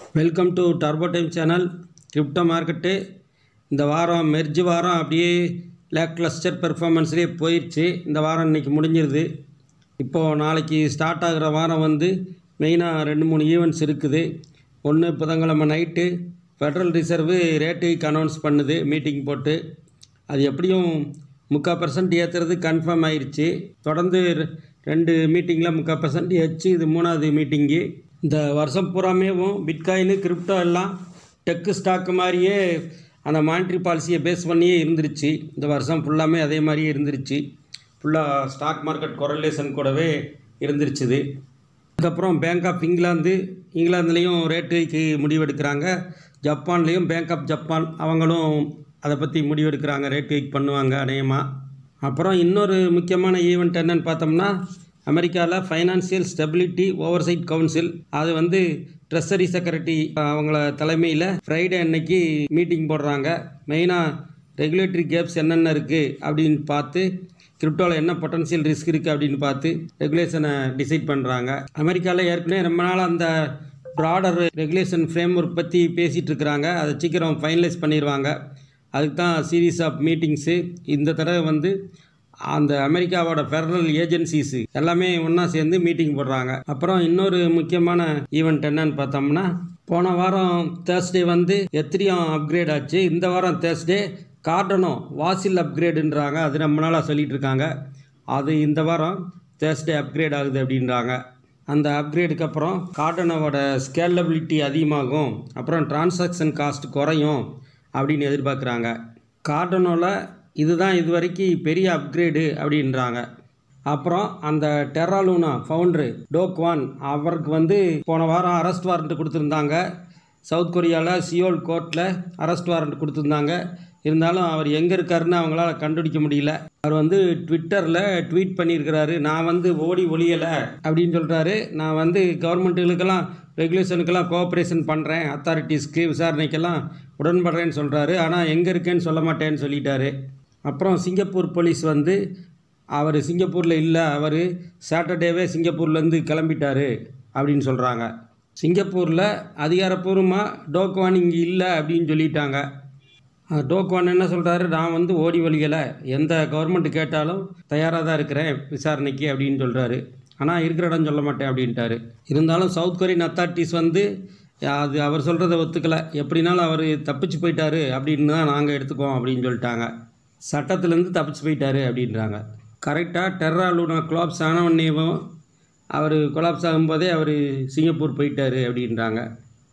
welcome to turbo time channel crypto market இந்த வாரம் merge வாரம் அப்படியே லேக் கிளஸ்டர் பெர்ஃபார்மன்ஸ்லேயே போயிடுச்சு இந்த வாரம் இன்னைக்கு முடிஞ்சிருது இப்போது நாளைக்கு ஸ்டார்ட் ஆகிற வாரம் வந்து மெயினாக ரெண்டு மூணு ஈவெண்ட்ஸ் இருக்குது ஒன்று புதன்கிழமை night federal reserve rate hike announce பண்ணுது மீட்டிங் போட்டு அது எப்படியும் முக்கால் பர்சன்ட் ஏற்றுறது கன்ஃபார்ம் ஆயிருச்சு தொடர்ந்து ரெ- ரெண்டு மீட்டிங்கில் முக்கால் பர்சன்ட் ஏச்சு இது மூணாவது மீட்டிங்கு இந்த வருஷம் பூராமேவும் பிட்காயின் கிரிப்டோ எல்லாம் டெக்கு ஸ்டாக் மாதிரியே அந்த மானிட்ரி பாலிசியை பேஸ் பண்ணியே இருந்துருச்சு இந்த வருஷம் ஃபுல்லாமே அதே மாதிரியே இருந்துருச்சு ஃபுல்லாக ஸ்டாக் மார்க்கெட் கொரலேஷன் கூடவே இருந்துருச்சுது அதுக்கப்புறம் பேங்க் ஆஃப் இங்கிலாந்து இங்கிலாந்துலேயும் ரேட் ஹைக்கு முடிவெடுக்கிறாங்க ஜப்பான்லேயும் பேங்க் ஆஃப் ஜப்பான் அவங்களும் அதை பற்றி முடிவெடுக்கிறாங்க ரேட் ஹைக் பண்ணுவாங்க அநேகமாக அப்புறம் இன்னொரு முக்கியமான ஈவெண்ட் என்னன்னு பார்த்தோம்னா அமெரிக்காவில் ஃபைனான்சியல் ஸ்டெபிலிட்டி ஓவர்சைட் கவுன்சில் அது வந்து ட்ரெஸரி செக்ரட்டரி அவங்கள தலைமையில் ஃப்ரைடே அன்னைக்கு மீட்டிங் போடுறாங்க மெயினாக ரெகுலேட்டரி கேப்ஸ் என்னென்ன இருக்குது அப்படின்னு பார்த்து கிரிப்டோவில் என்ன பொட்டன்ஷியல் ரிஸ்க் இருக்குது அப்படின்னு பார்த்து ரெகுலேஷனை டிசைட் பண்ணுறாங்க அமெரிக்காவில் ஏற்கனவே ரொம்ப நாள் அந்த ப்ராடர் ரெகுலேஷன் ஃப்ரேம் ஒர்க் பற்றி பேசிகிட்டு இருக்கிறாங்க அதை சீக்கிரம் ஃபைனலைஸ் பண்ணிடுவாங்க அதுக்கு தான் சீரீஸ் ஆஃப் மீட்டிங்ஸு இந்த தடவை வந்து அந்த அமெரிக்காவோட ஃபெடரல் ஏஜென்சிஸு எல்லாமே ஒன்றா சேர்ந்து மீட்டிங் போடுறாங்க அப்புறம் இன்னொரு முக்கியமான ஈவெண்ட் என்னன்னு பார்த்தோம்னா போன வாரம் தேர்ஸ்டே வந்து எத்திரியம் அப்கிரேட் ஆச்சு இந்த வாரம் தேர்ஸ்டே கார்டனோ வாசில் அப்கிரேடுன்றாங்க அது ரொம்ப நாளாக சொல்லிட்டு இருக்காங்க அது இந்த வாரம் தேர்ஸ்டே அப்கிரேட் ஆகுது அப்படின்றாங்க அந்த அப்கிரேடுக்கு அப்புறம் கார்டனோட ஸ்கேலபிலிட்டி அதிகமாகும் அப்புறம் டிரான்சாக்ஷன் காஸ்ட் குறையும் அப்படின்னு எதிர்பார்க்குறாங்க கார்டனோவில் இதுதான் இது வரைக்கும் பெரிய அப்கிரேடு அப்படின்றாங்க அப்புறம் அந்த டெராலூனா ஃபவுண்டரு டோக்வான் அவருக்கு வந்து போன வாரம் அரெஸ்ட் வாரண்ட் கொடுத்துருந்தாங்க சவுத் கொரியாவில் சியோல் கோர்ட்டில் அரெஸ்ட் வாரண்ட் கொடுத்துருந்தாங்க இருந்தாலும் அவர் எங்கே இருக்காருன்னு அவங்களால கண்டுபிடிக்க முடியல அவர் வந்து ட்விட்டரில் ட்வீட் பண்ணியிருக்கிறாரு நான் வந்து ஓடி ஒளியலை அப்படின்னு சொல்கிறாரு நான் வந்து கவர்மெண்ட்டுகளுக்கெல்லாம் ரெகுலேஷனுக்கெல்லாம் கோஆப்ரேஷன் பண்ணுறேன் அத்தாரிட்டிஸ்க்கு விசாரணைக்கெல்லாம் உடன்படுறேன்னு சொல்கிறாரு ஆனால் எங்கே இருக்கேன்னு சொல்ல மாட்டேன்னு சொல்லிட்டாரு அப்புறம் சிங்கப்பூர் போலீஸ் வந்து அவர் சிங்கப்பூரில் இல்லை அவர் சாட்டர்டேவே சிங்கப்பூர்லேருந்து கிளம்பிட்டாரு அப்படின்னு சொல்கிறாங்க சிங்கப்பூரில் அதிகாரப்பூர்வமாக டோக்வான் இங்கே இல்லை அப்படின்னு சொல்லிட்டாங்க அந்த டோக்வான் என்ன சொல்கிறாரு நான் வந்து ஓடி ஒழியலை எந்த கவர்மெண்ட் கேட்டாலும் தயாராக தான் இருக்கிறேன் விசாரணைக்கு அப்படின்னு சொல்கிறாரு ஆனால் இருக்கிற இடம் சொல்ல மாட்டேன் அப்படின்ட்டாரு இருந்தாலும் சவுத் கொரியன் அத்தாரிட்டிஸ் வந்து அது அவர் சொல்கிறத ஒத்துக்கலை எப்படினாலும் அவர் தப்பிச்சு போயிட்டாரு அப்படின்னு தான் நாங்கள் எடுத்துக்குவோம் அப்படின்னு சொல்லிட்டாங்க சட்டத்துலேருந்து தப்பிச்சு போயிட்டாரு அப்படின்றாங்க கரெக்டாக டெர்ரா லூனா கொலாப்ஸ் ஆனவொன்னேவும் அவர் கொலாப்ஸ் ஆகும்போதே அவர் சிங்கப்பூர் போயிட்டாரு அப்படின்றாங்க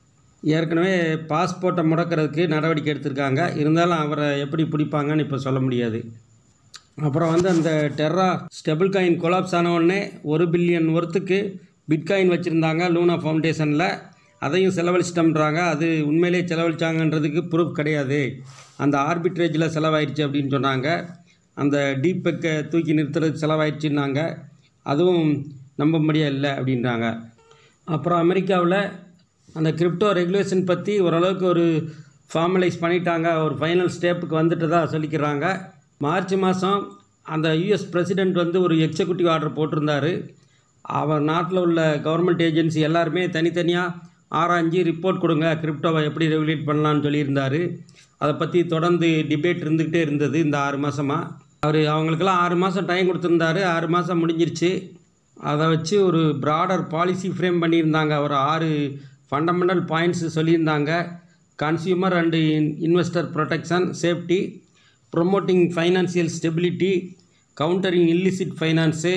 ஏற்கனவே பாஸ்போர்ட்டை முடக்கிறதுக்கு நடவடிக்கை எடுத்திருக்காங்க இருந்தாலும் அவரை எப்படி பிடிப்பாங்கன்னு இப்போ சொல்ல முடியாது அப்புறம் வந்து அந்த டெர்ரா ஸ்டெபிள் காயின் கொலாப்ஸ் ஆன உடனே ஒரு பில்லியன் ஒர்த்துக்கு பிட்காயின் வச்சுருந்தாங்க லூனா ஃபவுண்டேஷனில் அதையும் செலவழிச்சிட்டோம்ன்றாங்க அது உண்மையிலே செலவழிச்சாங்கன்றதுக்கு ப்ரூஃப் கிடையாது அந்த ஆர்பிட்ரேஜில் செலவாயிடுச்சு அப்படின்னு சொன்னாங்க அந்த டீப்பெக்கை தூக்கி நிறுத்துறதுக்கு செலவாயிடுச்சுன்னாங்க அதுவும் நம்ப முடியாது இல்லை அப்படின்றாங்க அப்புறம் அமெரிக்காவில் அந்த கிரிப்டோ ரெகுலேஷன் பற்றி ஓரளவுக்கு ஒரு ஃபார்மலைஸ் பண்ணிட்டாங்க ஒரு ஃபைனல் ஸ்டெப்புக்கு வந்துட்டதா சொல்லிக்கிறாங்க மார்ச் மாதம் அந்த யூஎஸ் பிரசிடெண்ட் வந்து ஒரு எக்ஸிக்யூட்டிவ் ஆர்டர் போட்டிருந்தாரு அவர் நாட்டில் உள்ள கவர்மெண்ட் ஏஜென்சி எல்லாருமே தனித்தனியாக ஆராய்ஞ்சு ரிப்போர்ட் கொடுங்க கிரிப்டோவை எப்படி ரெகுலேட் பண்ணலான்னு சொல்லியிருந்தாரு அதை பற்றி தொடர்ந்து டிபேட் இருந்துக்கிட்டே இருந்தது இந்த ஆறு மாதமாக அவர் அவங்களுக்கெல்லாம் ஆறு மாதம் டைம் கொடுத்துருந்தாரு ஆறு மாதம் முடிஞ்சிருச்சு அதை வச்சு ஒரு ப்ராடர் பாலிசி ஃப்ரேம் பண்ணியிருந்தாங்க ஒரு ஆறு ஃபண்டமெண்டல் பாயிண்ட்ஸ் சொல்லியிருந்தாங்க consumer and investor protection safety promoting financial stability countering illicit finance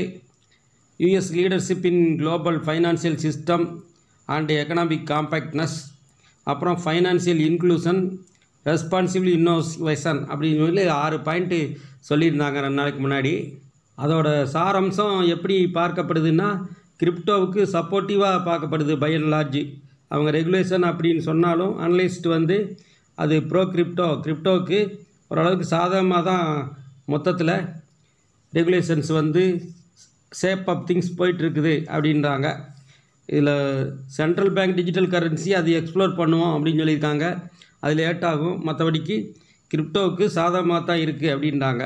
US leadership in global financial system and economic compactness அப்புறம் ஃபைனான்சியல் இன்க்ளூஷன் ரெஸ்பான்சிபிள் இன்னோவேஷன் அப்படின்னு சொல்லி ஆறு பாயிண்ட்டு சொல்லியிருந்தாங்க ரெண்டு நாளைக்கு முன்னாடி அதோட சாரம்சம் எப்படி பார்க்கப்படுதுன்னா கிரிப்டோவுக்கு சப்போர்ட்டிவாக பார்க்கப்படுது பை அண்ட் லார்ஜ் அவங்க ரெகுலேஷன் அப்படின்னு சொன்னாலும் அனலிஸ்ட் வந்து அது ப்ரோ கிரிப்டோ கிரிப்டோவுக்கு ஓரளவுக்கு சாதகமாக தான் மொத்தத்தில் ரெகுலேஷன்ஸ் வந்து ஷேப் ஆஃப் திங்ஸ் போயிட்டுருக்குது அப்படின்றாங்க இதில் சென்ட்ரல் பேங்க் டிஜிட்டல் கரன்சி அது எக்ஸ்ப்ளோர் பண்ணுவோம் அப்படின்னு சொல்லியிருக்காங்க அது லேட் ஆகும் மற்றபடிக்கு கிரிப்டோவுக்கு சாதகமாக தான் இருக்குது அப்படின்றாங்க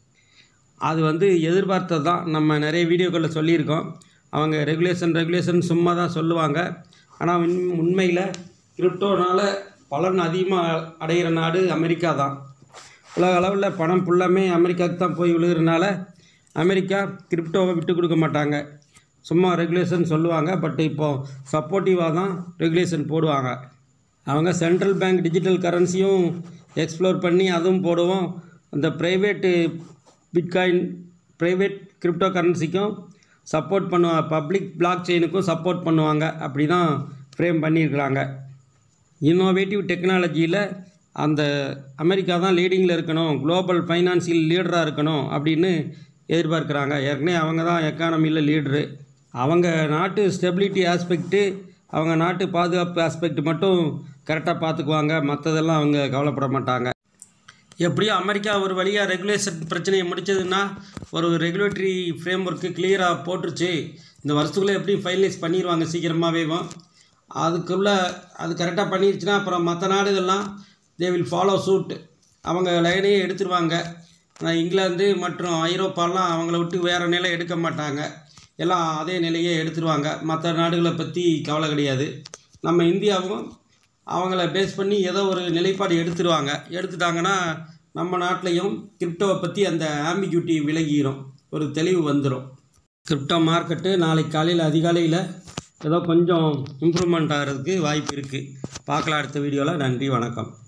அது வந்து எதிர்பார்த்தது தான் நம்ம நிறைய வீடியோக்களில் சொல்லியிருக்கோம் அவங்க ரெகுலேஷன் ரெகுலேஷன் சும்மா தான் சொல்லுவாங்க ஆனால் உண்மையில் கிரிப்டோனால பலன் அதிகமாக அடைகிற நாடு அமெரிக்கா தான் உலக அளவில் பணம் ஃபுல்லாமே அமெரிக்காவுக்கு தான் போய் விழுகிறனால அமெரிக்கா கிரிப்டோவை விட்டு கொடுக்க மாட்டாங்க சும்மா ரெகுலேஷன் சொல்லுவாங்க பட் இப்போது சப்போர்ட்டிவாக தான் ரெகுலேஷன் போடுவாங்க அவங்க சென்ட்ரல் பேங்க் டிஜிட்டல் கரன்சியும் எக்ஸ்ப்ளோர் பண்ணி அதுவும் போடுவோம் அந்த ப்ரைவேட்டு பிட்காயின் ப்ரைவேட் கிரிப்டோ கரன்சிக்கும் சப்போர்ட் பண்ணுவாங்க பப்ளிக் பிளாக் செயினுக்கும் சப்போர்ட் பண்ணுவாங்க அப்படி தான் ஃப்ரேம் பண்ணியிருக்கிறாங்க இன்னோவேட்டிவ் டெக்னாலஜியில் அந்த அமெரிக்கா தான் லீடிங்கில் இருக்கணும் குளோபல் ஃபைனான்சியல் லீடராக இருக்கணும் அப்படின்னு எதிர்பார்க்குறாங்க ஏற்கனவே அவங்க தான் எக்கானமியில் லீட்ரு அவங்க நாட்டு ஸ்டெபிலிட்டி ஆஸ்பெக்ட்டு அவங்க நாட்டு பாதுகாப்பு ஆஸ்பெக்ட் மட்டும் கரெக்டாக பார்த்துக்குவாங்க மற்றதெல்லாம் அவங்க கவலைப்பட மாட்டாங்க எப்படியும் அமெரிக்கா ஒரு வழியாக ரெகுலேஷன் பிரச்சனையை முடிச்சதுன்னா ஒரு ரெகுலேட்டரி ஃப்ரேம் ஒர்க்கு கிளியராக போட்டுருச்சு இந்த வருஷத்துக்குள்ளே எப்படியும் ஃபைனலைஸ் பண்ணிடுவாங்க சீக்கிரமாகவே அதுக்குள்ளே அது கரெக்டாக பண்ணிருச்சுன்னா அப்புறம் மற்ற நாடுகள்லாம் தே வில் ஃபாலோ சூட் அவங்க லைனையே எடுத்துருவாங்க ஆனால் இங்கிலாந்து மற்றும் ஐரோப்பாலாம் அவங்கள விட்டு வேறு நிலை எடுக்க மாட்டாங்க எல்லாம் அதே நிலையே எடுத்துருவாங்க மற்ற நாடுகளை பற்றி கவலை கிடையாது நம்ம இந்தியாவும் அவங்கள பேஸ் பண்ணி ஏதோ ஒரு நிலைப்பாடு எடுத்துருவாங்க எடுத்துட்டாங்கன்னா நம்ம நாட்டிலையும் கிரிப்டோவை பற்றி அந்த ஆம்பிக்யூட்டி விலகிரும் ஒரு தெளிவு வந்துடும் கிரிப்டோ மார்க்கெட்டு நாளைக்கு காலையில் அதிகாலையில் ஏதோ கொஞ்சம் இம்ப்ரூவ்மெண்ட் ஆகிறதுக்கு வாய்ப்பு இருக்குது பார்க்கலாம் அடுத்த வீடியோவில் நன்றி வணக்கம்